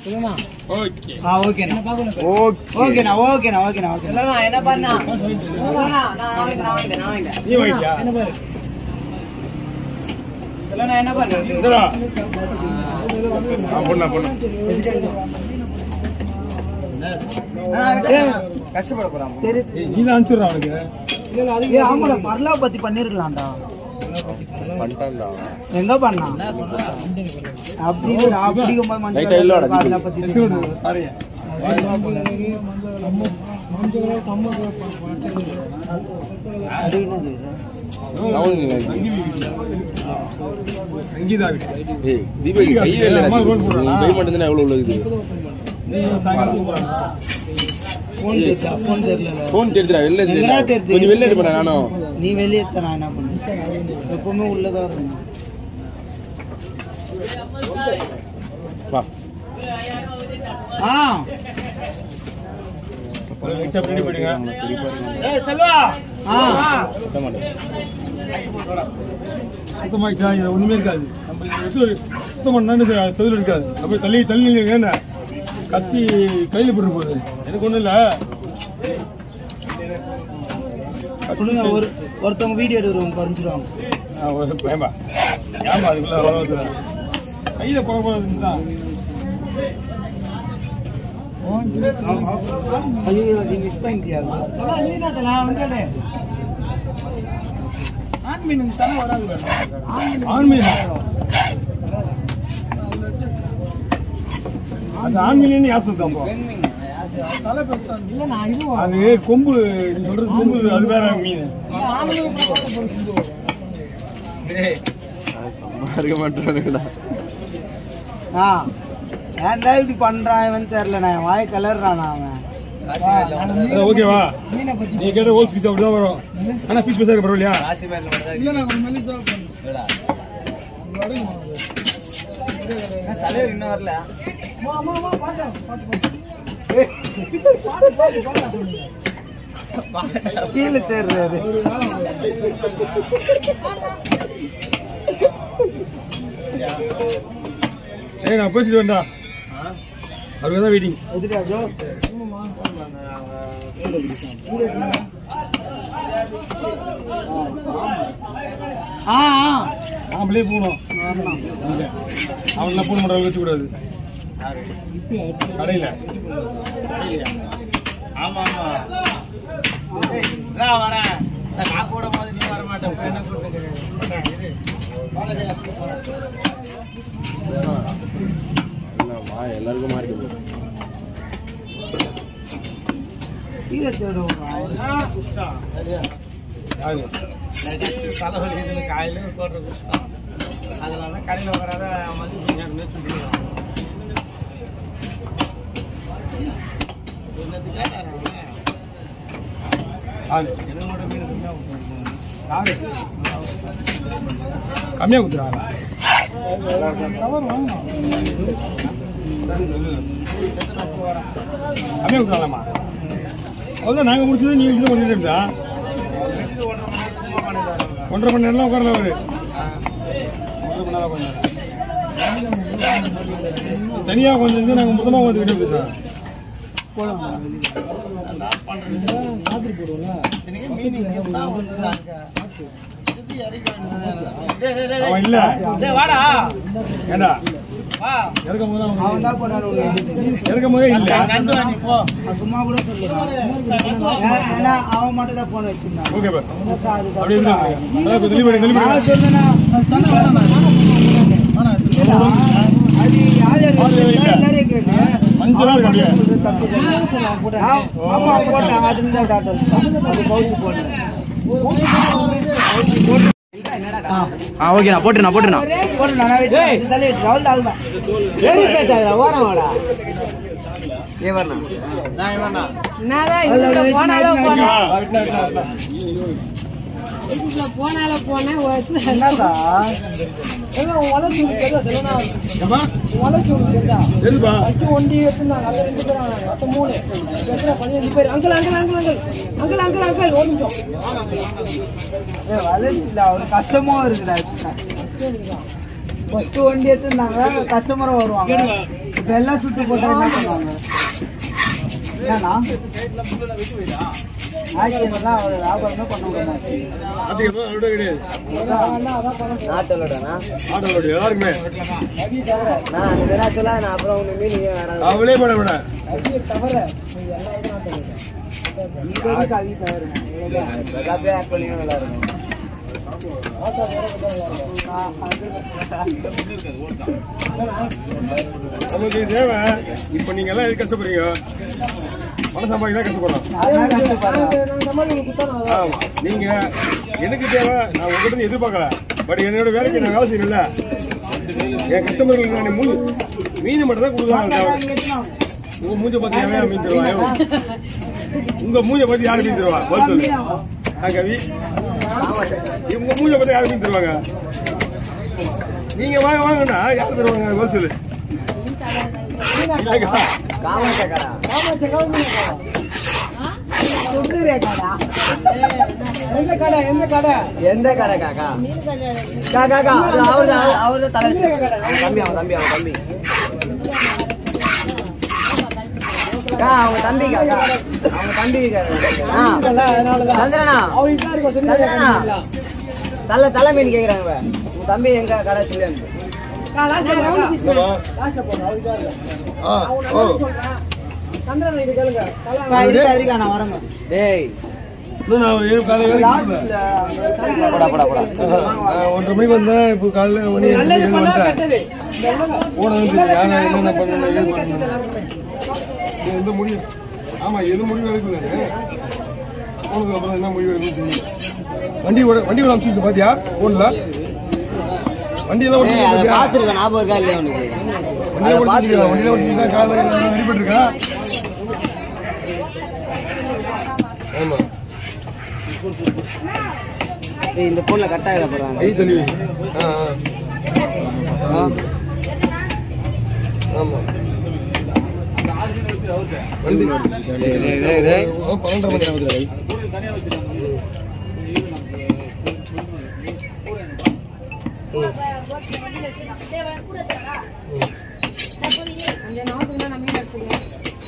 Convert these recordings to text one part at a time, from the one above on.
Okay ஆ ஓகேண்ணா okay ஓகேண்ணா ஓகேண்ணா ஓகேண்ணா ஓகேண்ணா என்ன பண்ணா நான் வாங்கிட்டேன் நான் வாங்கிட்டேன் நான் வாங்கிட்டேன் நீ வாங்கிட்டியா என்ன பாரு இல்லைண்ணா என்ன பண்ண இந்தடா ஆ பொண்ணா பொண்ணா கஷ்டப்பட போறான் ஏய், நீ தான் அனுப்பிச்சுடுறா அவனுக்கு ஏ ஆமாடா பர்லா பத்தி பண்ணிருக்கலாம்டா எங்க பண்ணா அப்படி இல்லடா, அப்படிங்கும் போது மஞ்சள் கலர் பர்லா பத்தி எக்ஸ்க்ளூட் பாருங்க அது என்னது? சங்கீதா வீட்டு தீபாவளி கை வேலை அம்மா ரோல் போடுறா. கை மட்டும்தான் எவ்வளவு உள்ளது நீ சாயங்காலம் போறா. போன் தெரியல போன் தெரியல போன் தெரிஞ்சுடா வெளில எங்கடா தெரியுதா? தெரியுது? கொஞ்சம் வெளில எடுப்பா நானும் நீ வெளியே எத்த நான் என்ன பண்ணேன் எப்பவுமே உள்ளதா இருக்கும் வா ஆ லைட்டா பின்னாடி போயிடுங்க ஆ சுத்தமாயிடுச்சா இது ஒண்ணுமே இருக்காது நம்ம இது வச்சு சுத்தம் பண்ணா செதில் இருக்காது அப்படியே தள்ளி தள்ளி என்ன கத்தி கையில போட்டு போகுது எனக்கு ஒண்ணும் இல்ல கொடுங்க ஒரு ஒருத்தவங்க வீடியோ எடுக்கிறவங்க குறைஞ்சிருவாங்க ஆ, ஒரு பயமா ஏமா அதுக்குள்ள அவ்வளவு வருது? கையில போக போறதுதான் ஐயோ நீ மிஸ் பண்ணிட்டியா ஆண்மீன் அது ஆண்மீன் யார் சொல்லிட்டு அப்போ அது கொம்பு நீ சொல்றது கொம்பு அது வேற மீன் சும்மா இருக்க மாட்டேன்டா ஆ ஏன்டா இப்படி பண்றான் இவன் தெரியல நான் வாய் கலர்றான் அவன் அது ஓகேவா நீ கேட்ட ஹோல் பீஸ் அப்படிதான் வரும் ஆனா பீஸ் பீஸா இருக்க பரவாயில்லையா தலைவர் இன்னும் வரல கீழே தேர்றாரு ஏய் நான் பேசிட்டு வேண்டா அவருக்கு தான் வெயிட்டிங் எதுடா ஜோ ஆ ஆ நாமளே போகணும் அவன்லாம் போன் பண்ணுற வச்சு கூடாது கடையில் ஆமா ஆமா ஏய், நான் வரேன் நான் கூட போது நீ வர மாட்டேன் என்ன கொடுத்துக்கிறேன் வா எல்லாருக்கும் மாறி கீழே தேடுவோம் யாரு தலைவலி இதுல காயில போடுற கஷ்டம் அதனால தான் கடையில் வராத மதிப்பு நேரமே சொல்லிடுவோம் என்னத்துக்காக யாரு என்னோட மீன் தான் யாரு கம்மியாக கொடுத்துருவாங்க கம்மியாக கொடுத்துருவாங்கம்மா அவ்வளோதான் நாங்கள் முடிச்சது நீங்கள் இது பண்ணிட்டு ஒன்றரை மணி நேரம் உட்காரல அவரு ஒன்றரை மணி நேரம் உட்கார்ந்தாரு. தனியா கொஞ்சம் இருந்து நாங்கள் மொத்தமாக வந்துக்கிட்டே சார் அவன் இல்ல வாடா ஏண்டா வா இறக்கும் போது அவன் அவன் தான் போனாலும் இறக்கும் போதே இல்ல கண்டு வா நீ போ சும்மா கூட சொல்லுவான் ஏன்னா அவன் மட்டும் தான் போன வச்சிருந்தான் ஓகே பா அதுதான் அப்படியே இருந்தா அதான் கொஞ்சம் தெளிவு தெளிவு நான் சொன்னேன்னா இல்லடா, அது யார் யார் எல்லாரையும் கேட்டு மஞ்சளா இருக்கு அப்படியே ஆமா போட்டாங்க அது இருந்தா டாக்டர் அது பவுச்சு போட்டேன் ஆ ஓகேண்ணா போட்டுண்ணா போட்டுண்ணா போட்டு நான் வெயிட் தலை ரவுல் ஆகுதான் ஏறி பேசாத ஓரம் வாடா ஏ வரணும் நான் இவனா என்னதான் இதுல போனாலும் போனேன் ஆ, விட்டா, விட்டா, விட்டா. இதுல போனாலும் போனேன் ஒரு என்னடா ஏம்மா? எதுப்பா? ஏ வளர்ச்சில ஒரு கஷ்டமும் இருக்குடா ஃபர்ஸ்ட் வண்டி எடுத்துருந்தாங்க கஸ்டமரும் வருவாங்க இப்ப எல்லாம் சுட்டு போட்டா என்ன பண்ணுவாங்க என்னண்ணா ஞாயிற்றுக்கிழமைலாம் அவர் வியாபாரமே பண்ண விட மாட்டேங்குது. அதுக்கு எதுவும் அறுவடை கிடையாது நாட்டலோடனா ஆட்டோட எல்லாருக்குமே நான் அந்த விராச்சலா நான் அப்புறம் ஒன்று மீன் வேற அவளே பண்ண விட இப்போதைக்கு அவி தவறுங்க. எல்லாத்தையும் ஆட் பண்ணி நல்லா இருக்கும் நமக்கு தேவை இப்ப நீங்க எல்லாம் எது கஷ்டப்படுறீங்க பணம் சம்பாதிக்க தான் கஷ்டப்படுறோம் அதான் கஷ்டப்படுறேன். ஆமா நீங்க எனக்கு தேவை நான் உங்ககிட்ட இருந்து எதிர்பார்க்கல பட் என்னோட வேலைக்கு நான் வேலை செய்யணும்ல என் கஸ்டமர்களுக்கு நான் மூணு மீன் மட்டும் தான் கொடுக்கலாம் உங்க மூஞ்ச பார்த்து எவன் மீன் தருவா உங்க மூஞ்ச பார்த்து யாரு மீன் தருவா பதில் சொல்லு ஆ கவி உங்க மூஞ்ச பார்த்து யாரு மீன் தருவாங்க நீங்க வாங்க வாங்கண்ணா யார் தருவாங்க பதில் சொல்லு இல்லக்கா. காமாட்ச கடா எந்த கடை எந்த கடை எந்த கடை காக்கா காக்கா காக்கா அது அவரு அவரு தலை அவன் தம்பி அவன் தம்பி அவன் தம்பி கா அவங்க தம்பி காக்கா அவங்க தம்பி ஆ சந்திரனா சந்திரனா தலை தலை மீன் கேக்குறாங்க உங்க தம்பி எங்க கடை சொல்லி அனுப்பு. என்னம்மா? ஆ, ஓ. அக்கா, இருக்கா, இருக்கா, நான் வரேங்க. டேய் இன்னும் நான் ஏழு காலை வேலைக்கு போகல. போடா போடா போடா நான் ஒன்றரை மணிக்கு வந்தேன் இப்போ காலையில் மணி ஏழு வந்துட்டேன் போனது யாரை என்னென்ன பண்ணணும் ஏது பண்ணணும் இது எந்த முடிவு ஆமா எது முடிவு எடுக்கல போனதுக்கு அப்புறம் என்ன முடிவு எடுக்கணும் தெரியும் வண்டி ஓட வண்டி ஓட அனுப்பிச்சு பாத்தியா போன்ல வண்டி எல்லாம் ஏய் ஓட்டி அதை பாத்தியா பாத்துருக்க ஞாபகம் இருக்கா இல்லையா உனக்கு வண்டியில ஓட்டிருக்கா வண்டியில ஓட்டிருக்கா காலையில் அடிபட்டு இருக்கா ஆமா ஏய், இந்த போன்ல கட் ஆகுதா போறாங்க கை தள்ளி வை. ஆ ஆ ஆமா வண்டி ஓ, பன்னெண்டரை மணி ஆகுது அந்த நாட்டுக்கு நான் மீன் எடுத்துக்கிறேன்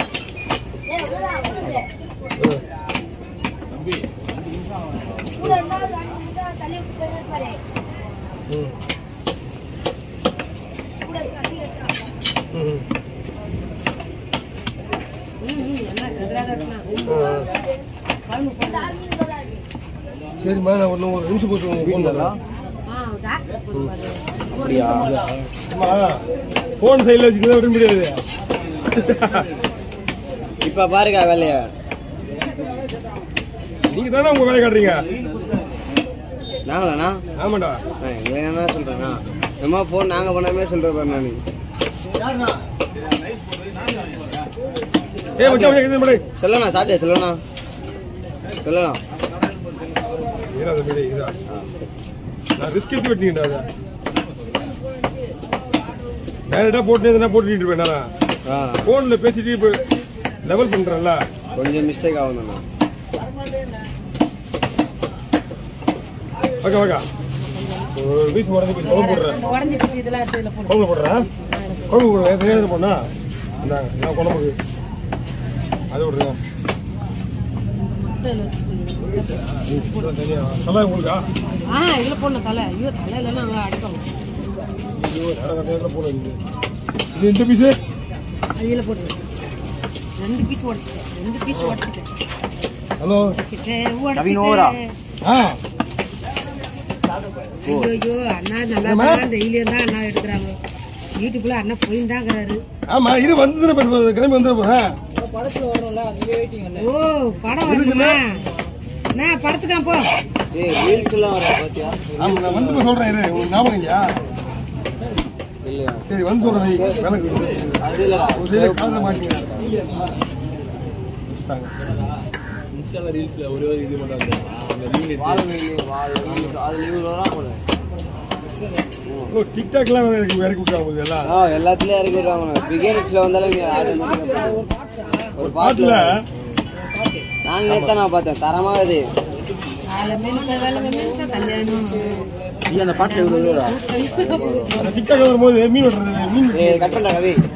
ம் ம் ம் ம் என்ன செதுறாத இருக்கணும் சரிம்மா நான் ஒன்று ஒரு நிமிஷம் போட்டு உங்களுக்கு ஃபோன் தரேன் ஆ டாக்டர் போது பாரு அம்மா ஃபோன் சைடில் வச்சுக்கிறத விட முடியாது இப்ப பாருங்க வேலைய நீங்கள் தானே உங்கள் வேலை காட்டுறீங்க நாங்களாண்ணா ஆமாண்டா நான் எங்களை என்ன சொல்றேன்னா நம்ம ஃபோன் நாங்க பண்ணாமே சொல்ற பாரு நானு ஏ மச்சான் மச்சான் இது மேடம் சொல்லலாம் சாப்பிட்டே சொல்லலாம் சொல்லலாம் ஏறாத மேடை இதா நான் ரிஸ்க் எடுத்து வெட்டிக்கிட்டா அதை டேரெக்டாக போட்டு போட்டுட்டு இருப்பேன் நான் ஆ ஃபோனில் பேசிட்டு இப்போ லெவல் பண்ணுறேன்ல கொஞ்சம் மிஸ்டேக் ஆகுதுண்ணா ஓகே ஓகே ஒரு பீஸ் உடஞ்சி பீஸ் குழம்பு போடுறேன் அந்த உடஞ்சி பீஸ் இதெல்லாம் எடுத்து இதில் போடு குழம்பு போடுறேன் குழம்பு போடுறேன் எத்தனை போனா இந்தாங்க நான் குழம்புக்கு அது விடுறேன் முட்டை இதில் வச்சுட்டு தனியாக நல்லா உங்களுக்கா ஆ இதில் போடணும் தலை ஐயோ தலை இல்லைன்னா அங்கே அடிப்பாங்க ஐயோ நேரம் நேரத்தில் போட இது இது இந்த பீஸு அது இதில் போட்டு ரெண்டு பீஸ் உடச்சிட்டேன் ரெண்டு பீஸ் உடச்சிட்டேன் ஹலோ உடச்சிட்டேன் நவீன் ஓவரா? உடச்சிட்டேன் ஆ ஐயோ ஐயோ அண்ணா நல்லா தான் டெய்லியும் தான் அண்ணா எடுக்கிறாங்க வீட்டுக்குள்ள அண்ணா போயிருந்தாங்கிறாரு ஆமா இது வந்து கிளம்பி வந்துட போறேன் ஓ படம் வரணுமா அண்ணா படத்துக்கான் போ ஏய் ரீல்ஸ் எல்லாம் வர பாத்தியா ஆமா நான் வந்து இப்ப சொல்றேன் இரு உங்களுக்கு ஞாபகம் இல்லையா இல்லையா சரி வந்து சொல்றேன் வை. விளக்கு அது இல்ல ஒரு சைடுல காதுல மாட்டிங்க வாழ மீன் வாழ அது லீவு வராம போல ஓ டிக்டாக்லாம் எனக்கு இறக்கி விட்டாங்க உங்களுக்கு எல்லாம் ஆ எல்லாத்துலயும் இறக்கி விடுவாங்க பிகினிக்ஸ்ல வந்தாலும் நீ automatic ஆ ஒரு பாட்டுல பாட்டுல நான் நேத்தா நான் பார்த்தேன் தரமா இது காலை மீனுக்கு வேலை மீனுக்கு கல்யாணம் நீ அந்த பாட்டுல இவ்வளவு அந்த டிக்டாக் வரும்போது மீன் வெட்டுறது மீன் ஏய் கட் பண்ற கவி